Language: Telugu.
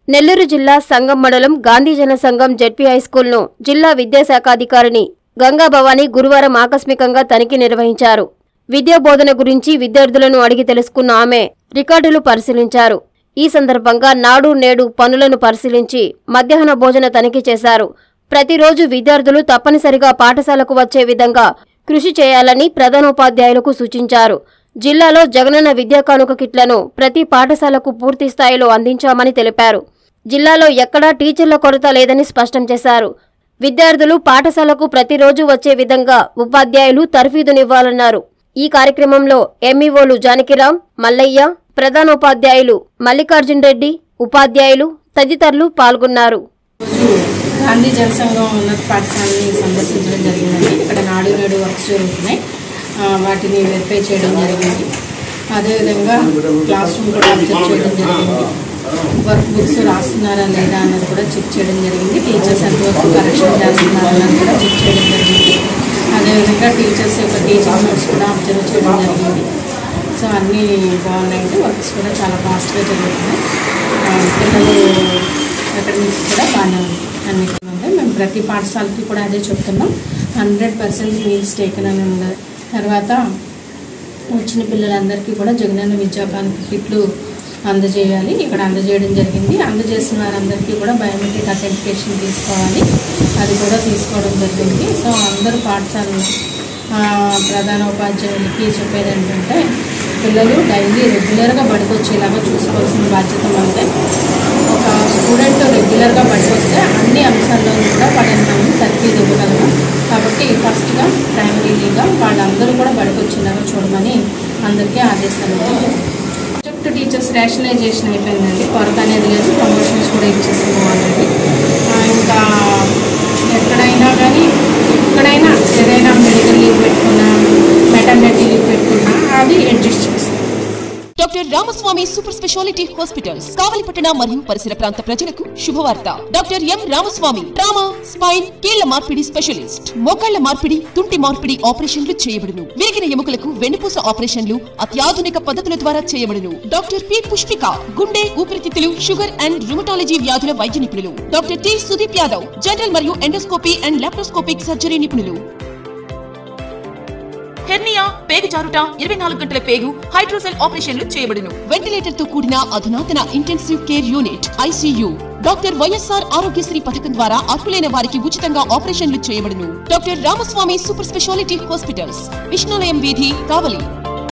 నెల్లూరు జిల్లా సంగం మండలం గాంధీ జన సంఘం జెడ్పీ హైస్కూల్ను జిల్లా విద్యాశాఖాధికారిని గంగా భవానీ గురువారం ఆకస్మికంగా తనిఖీ నిర్వహించారు విద్యా బోధన గురించి విద్యార్థులను అడిగి తెలుసుకున్న ఆమె రికార్డులు పరిశీలించారు ఈ సందర్భంగా నాడు నేడు పనులను పరిశీలించి మధ్యాహ్న భోజన తనిఖీ చేశారు ప్రతిరోజు విద్యార్థులు తప్పనిసరిగా పాఠశాలకు వచ్చే విధంగా కృషి చేయాలని ప్రధానోపాధ్యాయులకు సూచించారు జిల్లాలో జగనన్న విద్యా కానుక కిట్లను ప్రతి పాఠశాలకు పూర్తి స్థాయిలో అందించామని తెలిపారు జిల్లాలో ఎక్కడా టీచర్ల కొరత లేదని స్పష్టం చేశారు విద్యార్థులు పాఠశాలకు ప్రతిరోజు వచ్చే విధంగా ఉపాధ్యాయులు తర్ఫీదునివ్వాలన్నారు ఈ కార్యక్రమంలో ఎంఈఓలు జానకిరాం మల్లయ్య ప్రధానోపాధ్యాయులు మల్లికార్జున్ రెడ్డి ఉపాధ్యాయులు తదితరులు పాల్గొన్నారు రోజు గాంధీ జనసంఘం ఉన్నత పాఠశాలని సందర్శించడం జరిగిందండి ఇక్కడ నాడు నేడు వర్క్స్ జరుగుతున్నాయి ఆ, వాటిని వెరిఫై చేయడం జరిగింది అదేవిధంగా క్లాస్ రూమ్ కూడా అబ్జర్వ్ చేయడం జరిగింది వర్క్ బుక్స్ రాస్తున్నారా లేదా అన్నది కూడా చెక్ చేయడం జరిగింది టీచర్స్ ఎంతవరకు కరెక్షన్ చేస్తున్నారా అన్నది కూడా చెక్ చేయడం జరిగింది అదేవిధంగా టీచర్స్ యొక్క టీచింగ్ నోట్స్ కూడా అబ్జర్వ్ చేయడం జరిగింది సో అన్నీ బాగున్నాయండి వర్క్స్ కూడా చాలా ఫాస్ట్గా జరుగుతున్నాయి ఆ, పిల్లలు అకాడమిక్స్ కూడా బాగానే ఉంది అన్ని ఉంది మేము ప్రతి పాఠశాలకి కూడా అదే చెప్తున్నాం హండ్రెడ్ పర్సెంట్ మీల్స్ టేకన్ అని ఉంది తర్వాత వచ్చిన పిల్లలందరికీ కూడా జగనన్న విద్యాకానికి కిట్లు అందజేయాలి ఇక్కడ అందజేయడం జరిగింది అందజేసిన వారందరికీ కూడా బయోమెట్రిక్ అథెంటికేషన్ తీసుకోవాలి అది కూడా తీసుకోవడం జరిగింది సో అందరూ పాఠశాలలో ఆ, ప్రధాన ఉపాధ్యాయులకి చెప్పేది ఏంటంటే పిల్లలు డైలీ రెగ్యులర్గా బడికి వచ్చేలాగా చూసుకోవాల్సిన బాధ్యత మనదే ఒక స్టూడెంట్ రెగ్యులర్గా బడికి వస్తే అన్ని అంశాల్లో కూడా వాళ్ళని మనం తర్ఫీదు ఇవ్వగలము కాబట్టి ఫస్ట్గా ప్రైమరీలీగా వాళ్ళందరూ కూడా బడికి వచ్చేలాగా చూడమని అందరికీ ఆదేశాలు ఇవ్వాలి. ప్రాజెక్ట్ టీచర్స్ రేషనలైజేషన్ అయిపోయిందండి కొరత అనేది లేదు ప్రమోషన్స్ కూడా ఇచ్చేసాము వాళ్ళకి ఇంకా ఎక్కడైనా కానీ ఎక్కడైనా ఏదైనా మెడికల్ లీవ్ పెట్టుకున్నా మెటర్నిటీ లీవ్ పెట్టుకున్నా అది అడ్జస్ట్ చేస్తాం doctor Ramaswamy super speciality hospitals కావలిపట్టణ మరియు పరిసర ప్రాంత ప్రజలకు శుభవార్త doctor M Ramaswamy trauma spine కీళ్ల మార్పిడి స్పెషలిస్ట్ మోకాళ్ల మార్పిడి తుంటి మార్పిడి ఆపరేషన్లు చేయబడును విరిగిన ఎముకలకు వెన్నుపూస ఆపరేషన్లు అత్యాధునిక పద్ధతుల ద్వారా చేయబడును డాక్టర్ పి పుష్పిక గుండె ఊపిరితిత్తులు షుగర్ అండ్ రుమటాలజీ వ్యాధుల వైద్య నిపుణులు doctor T Sudeep Yadav general మరియు ఎండోస్కోపీ అండ్ లాప్రోస్కోపిక్ సర్జరీ నిపుణులు హెర్నియా పేగు జారుట ఇరవై నాలుగు గంటల పేగు హైడ్రోసెల్ ఆపరేషన్లు చేయబడును వెంటిలేటర్ తో కూడిన అధునాతన intensive care unit ICU doctor YSR Aarogyasri పథకం ద్వారా అర్హులైన వారికి ఉచితంగా ఆపరేషన్లు చేయబడును doctor Ramaswamy super speciality hospitals Vishnulayam వీధి కావలి